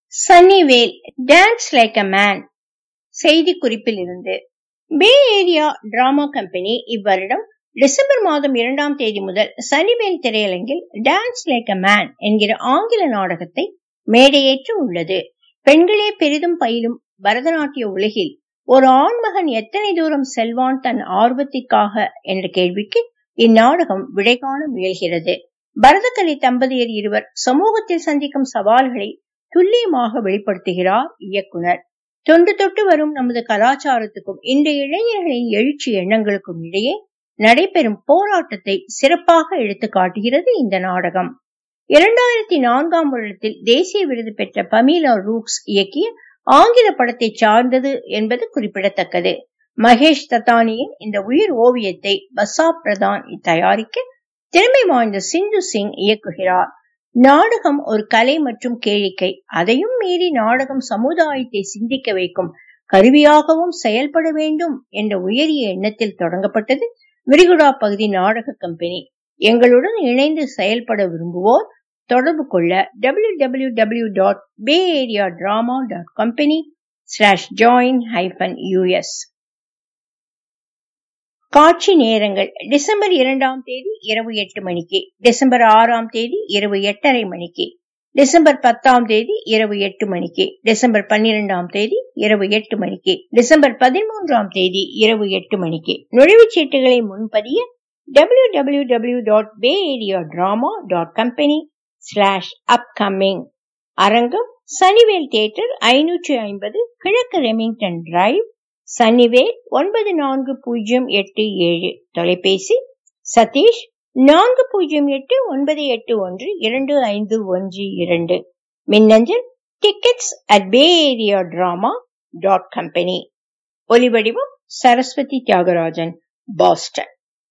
Sunnyvale dance like a man செய்தி குறிப்பில் இருந்து பே ஏரியா டிராமா கம்பெனி இவ்வருடம் டிசம்பர் மாதம் இரண்டாம் தேதி முதல் சனிவேல் திரையரங்கில் டான்ஸ் லைக் அ மேன் என்கிற ஆங்கில நாடகத்தை மேடையேற்ற உள்ளது பெண்களே பெரிதும் பயிலும் பரதநாட்டிய உலகில் ஒரு ஆண்மகன் எத்தனை தூரம் செல்வான் தன் ஆர்வத்திற்காக என்ற கேள்விக்கு இந்நாடகம் விடை காண முயல்கிறது பரதக்கலை தம்பதியர் இருவர் சமூகத்தில் சந்திக்கும் சவால்களை துல்லியமாக வெளிப்படுத்துகிறார் இயக்குனர் தொன்று தொட்டு வரும் நமது கலாச்சாரத்துக்கும் இந்த இளைஞர்களின் எழுச்சி எண்ணங்களுக்கும் இடையே நடைபெறும் போராட்டத்தை சிறப்பாக எடுத்து காட்டுகிறது இந்த நாடகம் இரண்டாயிரத்தி நான்காம் வருடத்தில் தேசிய விருது பெற்ற பமீலா ரூக்ஸ் இயக்கிய ஆங்கில படத்தை சார்ந்தது என்பது குறிப்பிடத்தக்கது மகேஷ் தத்தானியின் இந்த உயிர் ஓவியத்தை பசா பிரதான் தயாரிக்க திறமை வாய்ந்த சிந்து சிங் இயக்குகிறார் நாடகம் ஒரு கலை மற்றும் கேளிக்கை அதையும் மீறி நாடகம் சமுதாயத்தை சிந்திக்க வைக்கும் கருவியாகவும் செயல்பட வேண்டும் என்ற உயரிய எண்ணத்தில் தொடங்கப்பட்டது விரிகுடா பகுதி நாடக கம்பெனி எங்களுடன் இணைந்து செயல்பட விரும்புவோர் தொடர்பு கொள்ள W W W dot Bay Area drama dot company slash join hyphen US காட்சி நேரங்கள் டிசம்பர் இரண்டாம் தேதி இரவு எட்டு மணிக்கு டிசம்பர் ஆறாம் தேதி இரவு எட்டரை மணிக்கு டிசம்பர் பத்தாம் தேதி இரவு எட்டு மணிக்கு டிசம்பர் பன்னிரெண்டாம் தேதி இரவு எட்டு மணிக்கு டிசம்பர் பதிமூன்றாம் தேதி இரவு எட்டு மணிக்கு நுழைவுச் சீட்டுகளை முன்பதிய W W W dot Bay Area drama dot company slash upcoming அரங்கம் சனிவேல் தியேட்டர் ஐநூற்றி ஐம்பது கிழக்கு ரெமிங்டன் டிரைவ் சன்னிவேல் ஒன்பது நான்கு பூஜ்ஜியம் எட்டு ஏழு தொலைபேசி சதீஷ் நான்கு பூஜ்ஜியம் எட்டு ஒன்பது எட்டு ஒன்று இரண்டு ஐந்து ஒன்று இரண்டு மின்னஞ்சல் tickets at Bay Area drama dot company ஒலிவடிவம் சரஸ்வதி தியாகராஜன் பாஸ்டன்